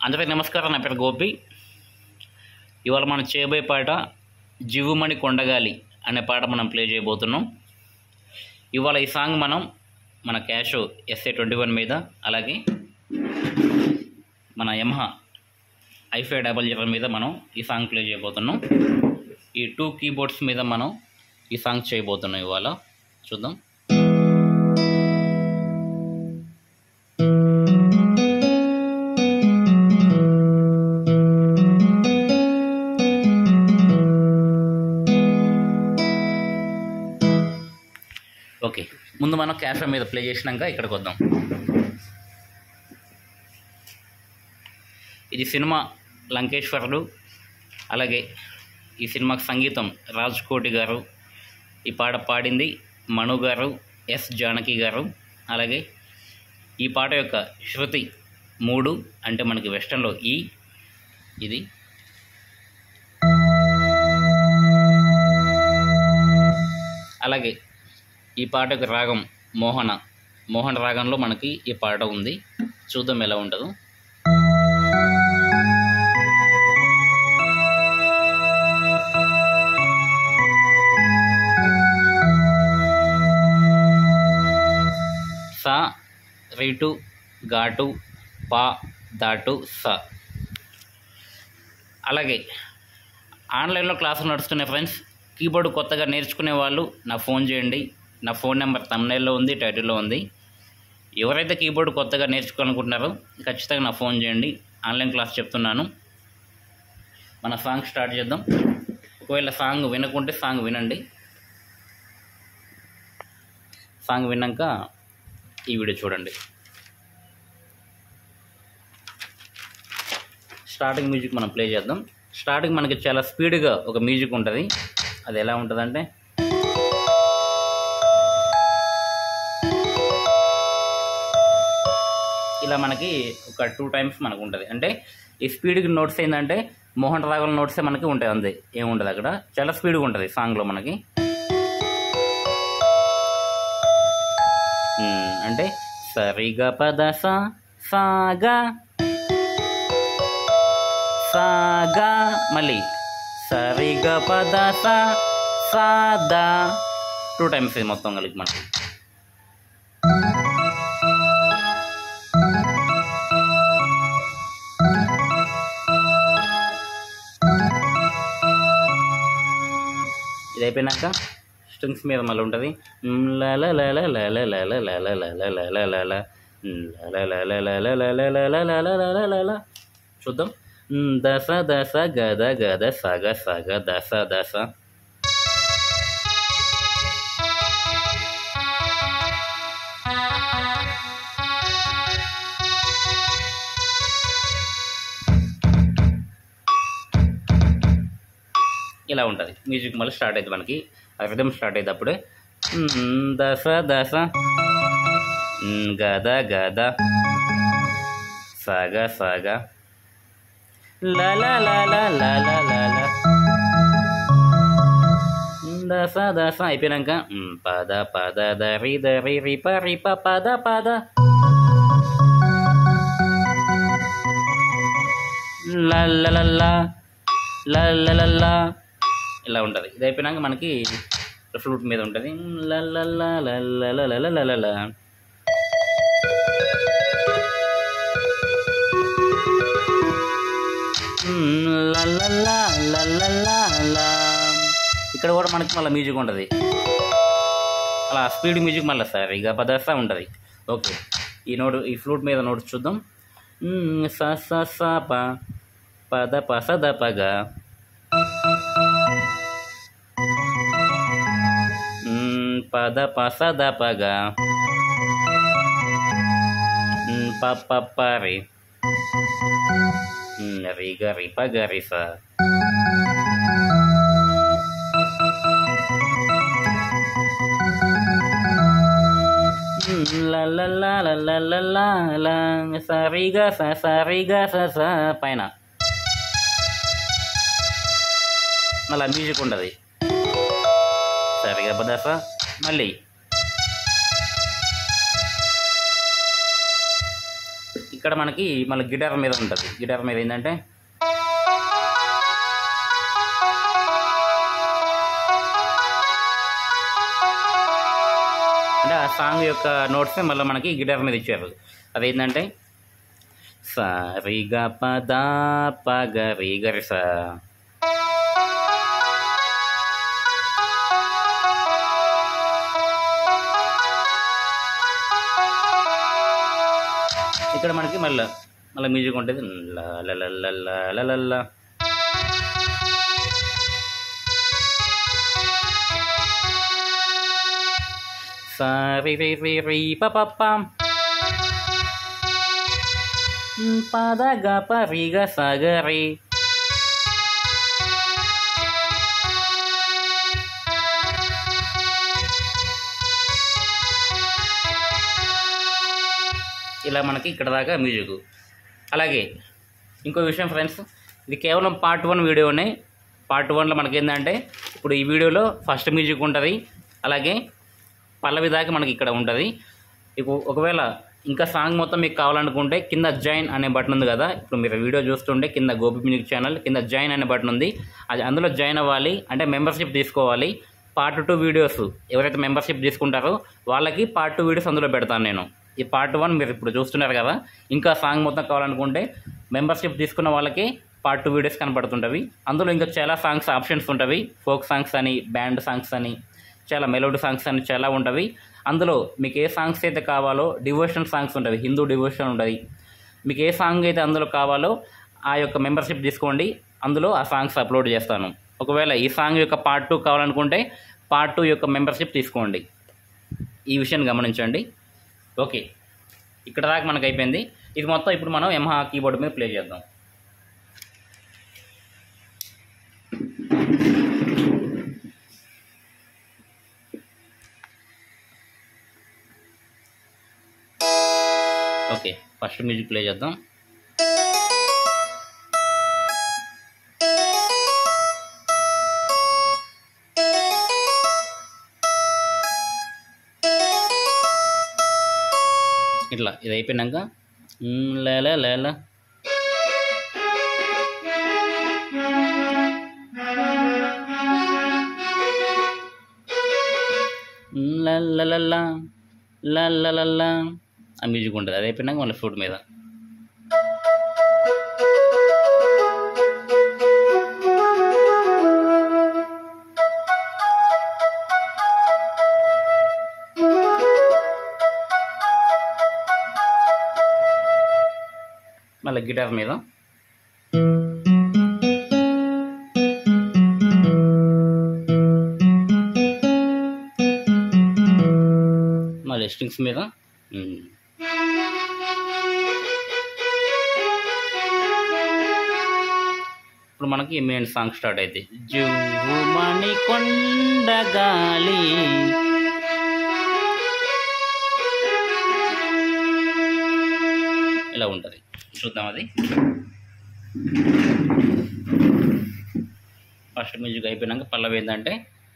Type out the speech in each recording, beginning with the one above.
అందరికీ నమస్కారం నా పేరు గోపి ఇవాళ మనం చేయబోయే పాట జివ్వుమణి కొండగాలి అనే పాట మనం ప్లే చేయబోతున్నాం ఇవాళ ఈ సాంగ్ మనం మన క్యాష్ ఎస్ఏ ట్వంటీ వన్ మీద అలాగే మన యమహా ఐఫై డబల్ జీరో మీద మనం ఈ సాంగ్ ప్లే చేయబోతున్నాం ఈ టూ కీబోర్డ్స్ మీద మనం ఈ సాంగ్ చేయబోతున్నాం ఇవాళ చూద్దాం ఓకే ముందు మనం క్యాఫే మీద ప్లే చేసినాక ఇక్కడికి వద్దాం ఇది సినిమా లంకేశ్వరుడు అలాగే ఈ సినిమాకి సంగీతం రాజ్ కోటి గారు ఈ పాట పాడింది మను గారు ఎస్ జానకి గారు అలాగే ఈ పాట యొక్క శృతి మూడు అంటే మనకి వెస్టర్న్లో ఈ ఇది అలాగే ఈ పాట యొక్క రాగం మోహన మోహన రాగంలో మనకి ఈ పాట ఉంది చూద్దాం ఎలా ఉంటుందో సా రీటు ఘాటు పా దాటు స అలాగే ఆన్లైన్లో క్లాసులు నడుస్తున్నాయి ఫ్రెండ్స్ కీబోర్డ్ కొత్తగా నేర్చుకునే వాళ్ళు నా ఫోన్ చేయండి నా ఫోన్ నెంబర్ తమ్నైల్లో ఉంది టైటిల్లో ఉంది ఎవరైతే కీబోర్డ్ కొత్తగా నేర్చుకోవాలనుకుంటున్నారో ఖచ్చితంగా నా ఫోన్ చేయండి ఆన్లైన్ క్లాస్ చెప్తున్నాను మన సాంగ్ స్టార్ట్ చేద్దాం ఒకవేళ సాంగ్ వినకుంటే సాంగ్ వినండి సాంగ్ విన్నాక ఈ వీడియో చూడండి స్టార్టింగ్ మ్యూజిక్ మనం ప్లే చేద్దాం స్టార్టింగ్ మనకి చాలా స్పీడ్గా ఒక మ్యూజిక్ ఉంటుంది అది ఎలా ఉంటుందంటే ఇలా మనకి ఒక టూ టైమ్స్ మనకు ఉంటుంది అంటే ఈ స్పీడ్కి నోట్స్ ఏంటంటే మోహన్ రాగుల నోట్సే మనకి ఉంటాయి అంతే ఏముంటుంది అక్కడ చాలా స్పీడ్గా ఉంటుంది సాంగ్లో మనకి ఉమ్, అంటే సరిగా పద సా సాగా సాగా మళ్ళీ సరిగా పద సా సాదా టూ టైమ్స్ ఇది మొత్తం కలిపి మనకి ఇది అయిపోయినాక స్ట్రింగ్స్ మీద మళ్ళీ ఉంటుంది చూద్దాం దశ దశ గద గద సగ సగ దశ దశ ఇలా ఉంటుంది మ్యూజిక్ మళ్ళీ స్టార్ట్ అవుతుంది మనకి ఆ రిథమ్ స్టార్ట్ అయ్యేటప్పుడే మ్, దశ దశ మ్, గద గద సగ సగ ల ల ల ల ల ల ల ల. దశ దశ అయిపోయినాక మ్, పద పద దరి దరి రిప రిప పద పద ల ల ల ల ల ల ల ల ఇలా ఉంటుంది ఇది అయిపోయినాక మనకి ఫ్లూట్ మీద ఉంటుంది ల ల ల ల ల ల ల ల ల ల. మ్, ల ల ల ల ల ల ల. ఇక్కడ కూడా మనకి మళ్ళీ మ్యూజిక్ ఉంటుంది అలా స్పీడ్ మ్యూజిక్ మళ్ళీ సార్ ఇక పదస్తా ఉంటుంది ఓకే ఈ నోటు ఈ ఫ్లూట్ మీద నోటు చూద్దాం మ్, స స స ప పద ప స ద ప గ మ్, పద ప స ద ప గ మ్, ప ప ప రి మ్, రి గ రి ప గ రి స మ్, ల ల ల ల ల ల ల ల స రి గ స స రి గ స స పైన మళ్ళీ మ్యూజిక్ ఉంటుంది సరిగా పదస మళ్ళీ ఇక్కడ మనకి మళ్ళీ గిటార్ మీద ఉంటుంది గిటార్ మీద ఏంటంటే అంటే ఆ సాంగ్ యొక్క నోట్స్ మళ్ళీ మనకి గిటార్ మీద ఇచ్చారు అదేంటంటే స రి గ ప ద ప గ రి గ రి స ఇక్కడ మనకి మళ్ళీ మళ్ళీ మ్యూజిక్ ఉంటుంది లా ల ల ల ల ల ల ల. సా రి రి రి రి ప ప ప మ్, ప ద గ ప రి గ స గ రి ఇలా మనకి ఇక్కడ దాకా మ్యూజిక్ అలాగే ఇంకో విషయం ఫ్రెండ్స్ ఇది కేవలం పార్ట్ వన్ వీడియోనే పార్ట్ వన్లో మనకి ఏంటంటే ఇప్పుడు ఈ వీడియోలో ఫస్ట్ మ్యూజిక్ ఉంటుంది అలాగే పల్లవి దాకా మనకి ఇక్కడ ఉంటుంది ఇప్పుడు ఒకవేళ ఇంకా సాంగ్ మొత్తం మీకు కావాలనుకుంటే కింద జాయిన్ అనే బటన్ ఉంది కదా ఇప్పుడు మీరు వీడియో చూస్తుంటే కింద గోపి మ్యూజిక్ ఛానల్ కింద జాయిన్ అనే బటన్ ఉంది అది అందులో జాయిన్ అవ్వాలి అంటే మెంబర్షిప్ తీసుకోవాలి పార్ట్ టూ వీడియోస్ ఎవరైతే మెంబర్షిప్ తీసుకుంటారో వాళ్ళకి పార్ట్ టూ వీడియోస్ అందులో పెడతాను నేను ఈ పార్ట్ వన్ మీరు ఇప్పుడు చూస్తున్నారు కదా ఇంకా సాంగ్ మొత్తం కావాలనుకుంటే మెంబర్షిప్ తీసుకున్న వాళ్ళకి పార్ట్ టూ వీడియోస్ కనపడుతుంటవి అందులో ఇంకా చాలా సాంగ్స్ ఆప్షన్స్ ఉంటవి ఫోక్ సాంగ్స్ అని బ్యాండ్ సాంగ్స్ అని చాలా మెలోడీ సాంగ్స్ అని చాలా ఉంటవి అందులో మీకు ఏ సాంగ్స్ అయితే కావాలో డివోషన్ సాంగ్స్ ఉంటుంది హిందూ డివోషన్ ఉంటుంది మీకు ఏ సాంగ్ అయితే అందులో కావాలో ఆ యొక్క మెంబర్షిప్ తీసుకోండి అందులో ఆ సాంగ్స్ అప్లోడ్ చేస్తాను ఒకవేళ ఈ సాంగ్ యొక్క పార్ట్ టూ కావాలనుకుంటే పార్ట్ టూ యొక్క మెంబర్షిప్ తీసుకోండి ఈ విషయాన్ని గమనించండి ఓకే ఇక్కడ దాకా మనకు అయిపోయింది ఇది మొత్తం ఇప్పుడు మనం యమహా కీబోర్డ్ మీద ప్లే చేద్దాం ఓకే ఫస్ట్ మ్యూజిక్ ప్లే చేద్దాం ఇట్లా ఇది అయిపోయినాక మ్, లేలా లేలా మ్, లల్లలల్లా, లల్లలల్లా ఆ మ్యూజిక్ ఉంటుంది అది అయిపోయినాక మళ్ళీ ఫ్లూట్ మీద మళ్ళీ గిటార్ మీద మళ్ళీ స్ట్రింగ్స్ మీద మ్. ఇప్పుడు మనకి మెయిన్ సాంగ్ స్టార్ట్ అయితే జువ్వుమణి కొండ గాలి ఇలా ఉంటుంది చూద్దాం అది ఫస్ట్ మ్యూజిక్ అయిపోయినాక పల్లవి ఏంటంటే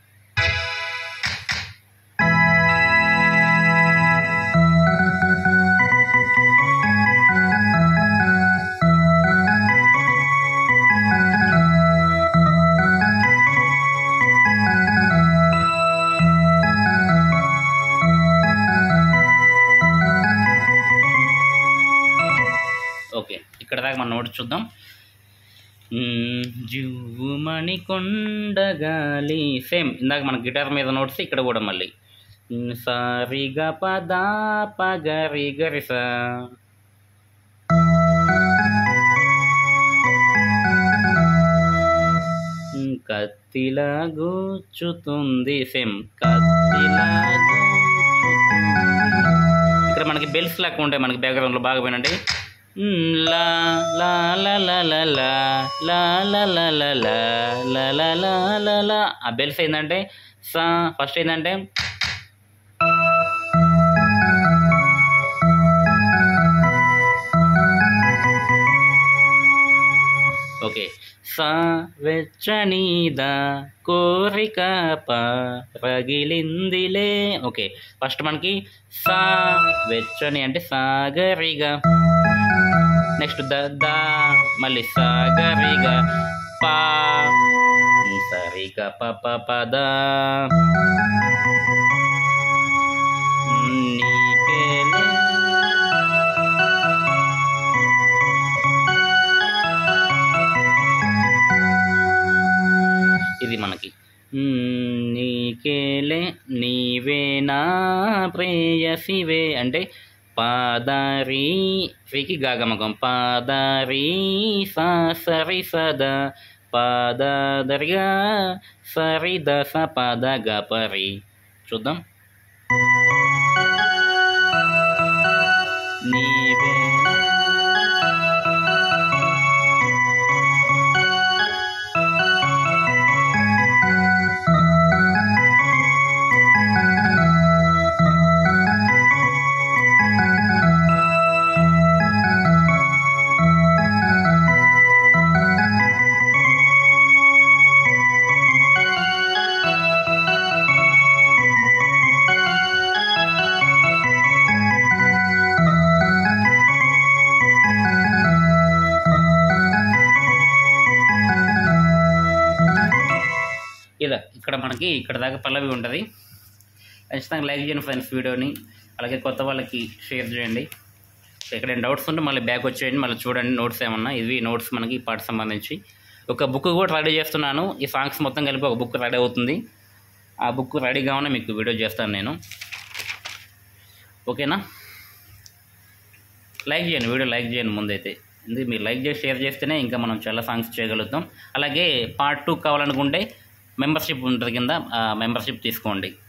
ఓకే ఇక్కడ దాకా మనం నోట్ చూద్దాం మ్మ్, జువ్వుమణి కొండగాలి సేమ్ ఇందాక మన గిటార్ మీద నోట్స్ ఇక్కడ కూడా మళ్ళీ మ్, సారి గ పద పగరి గరి సా మ్, కత్తిలా గూచుతుంది సేమ్ కత్తిలా గూచుతుంది ఇక్కడ మనకి బెల్స్ లాగా ఉంటాయి మనకి బ్యాక్గ్రౌండ్లో బాగా పోయినండి మ్, లా లా లా లా లా లా లా లా లా లా లా లా లా లా లా లా ఆ బెల్స్ ఏంటంటే సా ఫస్ట్ ఏంటంటే ఓకే సా వెచ్చనీద కోరిక పగిలిందిలే ఓకే ఫస్ట్ మనకి సా వెచ్చని అంటే సాగరిగా నెక్స్ట్ ద ద మళ్ళీ స గ రి గ పా స రి గ ప ప ప ద నీకేలే ఇది మనకి మ్మ్, నీకేలే నీవే నా ప్రేయసివే అంటే పాదారి రికి గాగమకం పాదారి సా సరి సద పాదరిగా సరి దస పద గపరి చూద్దాం నీవే ఇలా ఇక్కడ మనకి ఇక్కడ దాకా పల్లవి ఉంటుంది ఖచ్చితంగా లైక్ చేయండి ఫ్రెండ్స్ వీడియోని అలాగే కొత్త వాళ్ళకి షేర్ చేయండి ఎక్కడైనా డౌట్స్ ఉంటే మళ్ళీ బ్యాక్ వచ్చేయండి మళ్ళీ చూడండి నోట్స్ ఏమన్నా ఇవి నోట్స్ మనకి ఈ పాట సంబంధించి ఒక బుక్ కూడా రెడీ చేస్తున్నాను ఈ సాంగ్స్ మొత్తం కలిపి ఒక బుక్ రెడీ అవుతుంది ఆ బుక్ రెడీగా ఉన్న మీకు వీడియో చేస్తాను నేను ఓకేనా లైక్ చేయండి వీడియో లైక్ చేయండి ముందైతే ఎందుకు మీరు లైక్ చేసి షేర్ చేస్తేనే ఇంకా మనం చాలా సాంగ్స్ చేయగలుగుతాం అలాగే పార్ట్ టూ కావాలనుకుంటే మెంబర్షిప్ ఉంటుంది కింద మెంబర్షిప్ తీసుకోండి